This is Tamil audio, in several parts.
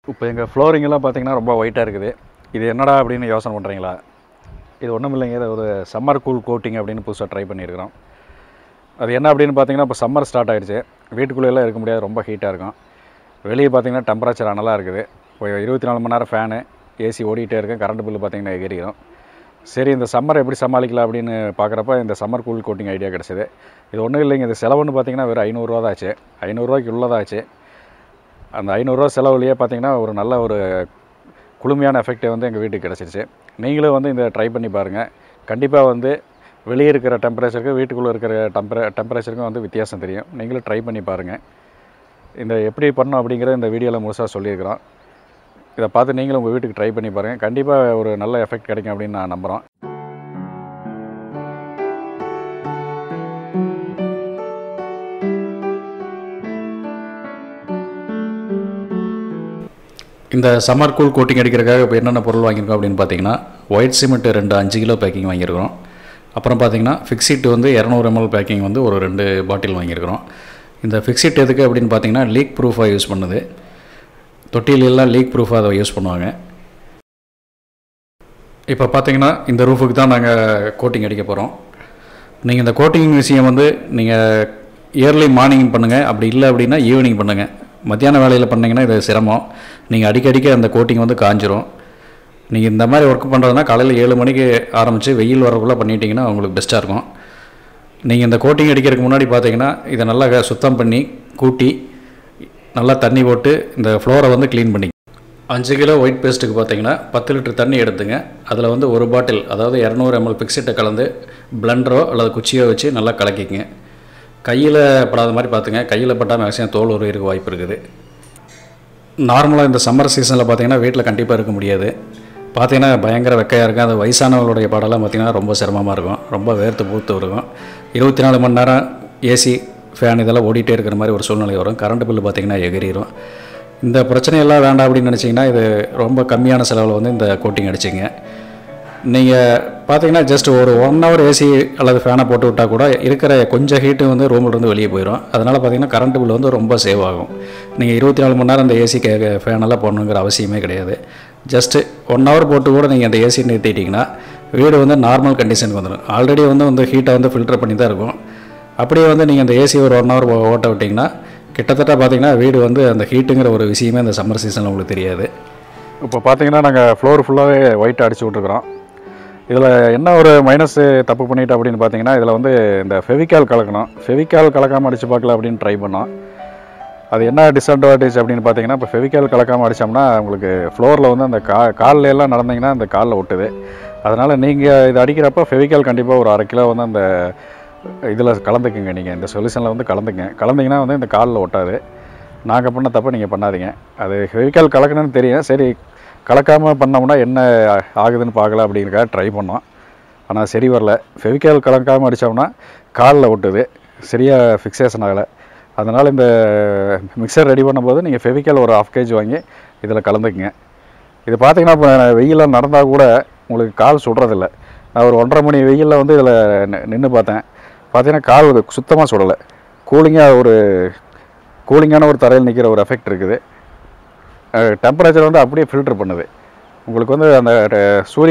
இப்போ எங்கள் ஃப்ளோரிங்கெல்லாம் பார்த்தீங்கன்னா ரொம்ப ஒயிட்டாக இருக்குது இது என்னடா அப்படின்னு யோசனை பண்ணுறீங்களா இது ஒன்றும் இல்லைங்க இது ஒரு சம்மர் கூல் கோட்டிங் அப்படின்னு புதுசாக ட்ரை பண்ணியிருக்கிறோம் அது என்ன அப்படின்னு பார்த்தீங்கன்னா இப்போ சம்மர் ஸ்டார்ட் ஆகிடுச்சு வீட்டுக்குள்ளேலாம் இருக்க முடியாது ரொம்ப ஹீட்டாக இருக்கும் வெளியே பார்த்தீங்கன்னா டெம்பரேச்சர் அனலாக இருக்குது இப்போ இருபத்தி நாலு மணி நேரம் ஃபேனு ஏசி ஓடிட்டே இருக்கும் கரண்ட் பில்லு பார்த்தீங்கன்னா எகிரிடும் சரி இந்த சம்மர் எப்படி சமாளிக்கலாம் அப்படின்னு பார்க்குறப்ப இந்த சம்மர் கூல் கோட்டிங் ஐடியா கிடச்சிது இது ஒன்றும் இல்லைங்க இது செலவுன்னு பார்த்தீங்கன்னா வெறும் ஐநூறுரூவா தான் ஆச்சு ஐநூறுரூவாய்க்கு உள்ளதாச்சு அந்த ஐநூறுரூவா செலவுலையே பார்த்தீங்கன்னா ஒரு நல்ல ஒரு குளுமையான எஃபெக்டே வந்து எங்கள் வீட்டுக்கு கிடச்சிருச்சு நீங்களும் வந்து இந்த ட்ரை பண்ணி பாருங்கள் கண்டிப்பாக வந்து வெளியே இருக்கிற டெம்பரேச்சருக்கு வீட்டுக்குள்ளே இருக்கிற டெம்பரே டெம்பரேச்சருக்கும் வந்து வித்தியாசம் தெரியும் நீங்களும் ட்ரை பண்ணி பாருங்கள் இந்த எப்படி பண்ணணும் அப்படிங்கிறத இந்த வீடியோவில் முழுசாக சொல்லியிருக்கிறோம் இதை பார்த்து நீங்களும் உங்கள் வீட்டுக்கு ட்ரை பண்ணி பாருங்கள் கண்டிப்பாக ஒரு நல்ல எஃபெக்ட் கிடைக்கும் அப்படின்னு நான் நம்புகிறோம் இந்த சம்மர் கூல் கோட்டிங் அடிக்கிறதுக்காக இப்போ என்னென்ன பொருள் வாங்கியிருக்கோம் அப்படின்னு பார்த்தீங்கன்னா ஒயிட் சிமெண்ட் ரெண்டு அஞ்சு கிலோ பேக்கிங் வாங்கியிருக்கிறோம் அப்புறம் பார்த்தீங்கன்னா ஃபிக்ஸிட் வந்து இரநூறு எம்எல் பேக்கிங் வந்து ஒரு ரெண்டு பாட்டில் வாங்கியிருக்கிறோம் இந்த ஃபிக்ஸிட் எதுக்கு அப்படின்னு பார்த்தீங்கன்னா லீக் ப்ரூஃபாக யூஸ் பண்ணுது தொட்டிலெல்லாம் லீக் ப்ரூஃபாக அதை யூஸ் பண்ணுவாங்க இப்போ பார்த்தீங்கன்னா இந்த ரூஃபுக்கு தான் நாங்கள் கோட்டிங் அடிக்க போகிறோம் நீங்கள் இந்த கோட்டிங் விஷயம் வந்து நீங்கள் இயர்லி மார்னிங் பண்ணுங்கள் அப்படி இல்லை அப்படின்னா ஈவினிங் பண்ணுங்கள் மத்தியான வேலையில் பண்ணிங்கன்னா இது சிரமம் நீங்கள் அடிக்கடிக்க அந்த கோட்டிங் வந்து காஞ்சிரும் நீங்கள் இந்த மாதிரி ஒர்க் பண்ணுறதுனா காலையில் ஏழு மணிக்கு ஆரம்பித்து வெயில் வரக்குள்ளே பண்ணிட்டீங்கன்னா உங்களுக்கு பெஸ்ட்டாக இருக்கும் நீங்கள் இந்த கோட்டிங் அடிக்கிறதுக்கு முன்னாடி பார்த்தீங்கன்னா இதை நல்லா க- சுத்தம் பண்ணி கூட்டி நல்லா தண்ணி போட்டு இந்த ஃப்ளோரை வந்து க்ளீன் பண்ணி அஞ்சு கிலோ ஒயிட் பேஸ்ட்டுக்கு பார்த்தீங்கன்னா பத்து லிட்டர் தண்ணி எடுத்துங்க அதில் வந்து ஒரு பாட்டில் அதாவது இரநூறு எம்எல் பிக்ஸிட்டை கலந்து பிளண்டரோ அல்லது குச்சியோ வச்சு நல்லா கலக்கிங்க கையில் படாத மாதிரி பார்த்துங்க கையில் பட்டால் மேக்ஸிமம் தோல் உருவிற்கு வாய்ப்பு இருக்குது நார்மலாக இந்த சம்மர் சீசனில் பார்த்தீங்கன்னா வீட்டில் கண்டிப்பாக இருக்க முடியாது பார்த்தீங்கன்னா பயங்கர வெக்கையாக இருக்கும் அது வயசானவங்களுடைய பாடெல்லாம் பார்த்தீங்கன்னா ரொம்ப சிரமமாக இருக்கும் ரொம்ப வேர்த்து பூத்து இருக்கும் இருபத்தி நாலு மணி நேரம் ஏசி ஃபேன் இதெல்லாம் ஓடிட்டே இருக்கிற மாதிரி ஒரு சூழ்நிலை வரும் கரண்ட் பில்லு பார்த்தீங்கன்னா எகிரிடும் இந்த பிரச்சனையெல்லாம் வேண்டாம் அப்படின்னு நினச்சிங்கன்னா இது ரொம்ப கம்மியான செலவில் வந்து இந்த கோட்டிங் அடிச்சிங்க நீங்கள் பார்த்தீங்கன்னா ஜஸ்ட் ஒரு ஒன் ஹவர் ஏசி அல்லது ஃபேனை போட்டு விட்டால் கூட இருக்கிற கொஞ்சம் ஹீட்டு வந்து ரூமில் இருந்து வெளியே போயிடும் அதனால் பார்த்தீங்கன்னா கரண்ட் பில் வந்து ரொம்ப சேவ் ஆகும் நீங்கள் இருபத்தி நாலு மணி நேரம் அந்த ஏசி ஃபேனெல்லாம் போடணுங்கிற அவசியமே கிடையாது ஜஸ்ட்டு ஒன் ஹவர் போட்டு கூட நீங்கள் அந்த ஏசி நிறுத்திட்டிங்கன்னா வீடு வந்து நார்மல் கண்டிஷனுக்கு வந்துடும் ஆல்ரெடி வந்து வந்து ஹீட்டை வந்து ஃபில்டர் பண்ணி தான் இருக்கும் அப்படியே வந்து நீங்கள் அந்த ஏசி ஒரு ஒன் ஹவர் ஓட்ட விட்டிங்கன்னா கிட்டத்தட்ட பார்த்தீங்கன்னா வீடு வந்து அந்த ஹீட்டுங்கிற ஒரு விஷயமே இந்த சம்மர் சீசனில் உங்களுக்கு தெரியாது இப்போ பார்த்தீங்கன்னா நாங்கள் ஃப்ளோர் ஃபுல்லாகவே ஒயிட் அடிச்சு விட்ருக்குறோம் இதில் என்ன ஒரு மைனஸ் தப்பு பண்ணிட்டோம் அப்படின்னு பார்த்தீங்கன்னா இதில் வந்து இந்த ஃபெவிக்கால் கலக்கணும் ஃபெவிக்கால் கலக்காமல் அடித்து பார்க்கல அப்படின்னு ட்ரை பண்ணோம் அது என்ன டிஸ்அட்வான்டேஜ் அப்படின்னு பார்த்தீங்கன்னா இப்போ ஃபெவிக்கால் கலக்காமல் அடித்தோம்னா உங்களுக்கு ஃப்ளோரில் வந்து அந்த கா கால்ல எல்லாம் நடந்தீங்கன்னா அந்த காலில் ஒட்டுது அதனால் நீங்கள் இது அடிக்கிறப்ப ஃபெவிக்கால் கண்டிப்பாக ஒரு அரை கிலோ வந்து அந்த இதில் கலந்துக்குங்க நீங்கள் இந்த சொல்யூஷனில் வந்து கலந்துங்க கலந்தீங்கன்னா வந்து இந்த காலில் ஒட்டாது நாங்கள் பண்ண தப்பை நீங்கள் பண்ணாதீங்க அது ஃபெவிக்கால் கலக்கணும்னு தெரியும் சரி கலக்காமல் பண்ணோம்னா என்ன ஆகுதுன்னு பார்க்கலாம் அப்படிங்கிறக்காக ட்ரை பண்ணோம் ஆனால் சரி வரல ஃபெவிக்கால் கலக்காமல் அடித்தோம்னா காலில் ஒட்டுது சரியாக ஃபிக்ஸேஷன் ஆகலை அதனால் இந்த மிக்சர் ரெடி பண்ணும்போது நீங்கள் ஃபெவிக்கால் ஒரு ஆஃப் கேஜ் வாங்கி இதில் கலந்துக்குங்க இது பார்த்தீங்கன்னா இப்போ வெயிலில் நடந்தால் கூட உங்களுக்கு கால் சுடுறதில்ல நான் ஒரு ஒன்றரை மணி வெயிலில் வந்து இதில் நின்று பார்த்தேன் பார்த்தீங்கன்னா கால் சுத்தமாக சுடலை கூலிங்காக ஒரு கூலிங்கான ஒரு தரையில் நிற்கிற ஒரு எஃபெக்ட் இருக்குது டெம்பரேச்சர் வந்து அப்படியே ஃபில்டர் பண்ணுது உங்களுக்கு வந்து அந்த அஹ், சூரிய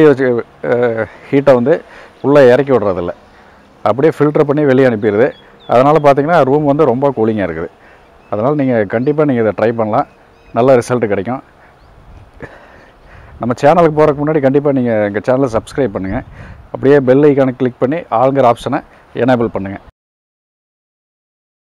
ஹீட்டை வந்து உள்ளே இறக்கி விடுறதில்ல அப்படியே ஃபில்டர் பண்ணி வெளியே அனுப்பிடுது அதனால் பார்த்தீங்கன்னா ரூம் வந்து ரொம்ப கூலிங்காக இருக்குது அதனால் நீங்கள் கண்டிப்பாக நீங்கள் இதை ட்ரை பண்ணலாம் நல்ல ரிசல்ட் கிடைக்கும் நம்ம சேனலுக்கு போகிறதுக்கு முன்னாடி கண்டிப்பாக நீங்கள் எங்கள் சேனலை சப்ஸ்கிரைப் பண்ணுங்கள் அப்படியே பெல் ஐக்கானை கிளிக் பண்ணி ஆளுங்கிற ஆப்ஷனை எனேபிள் பண்ணுங்கள்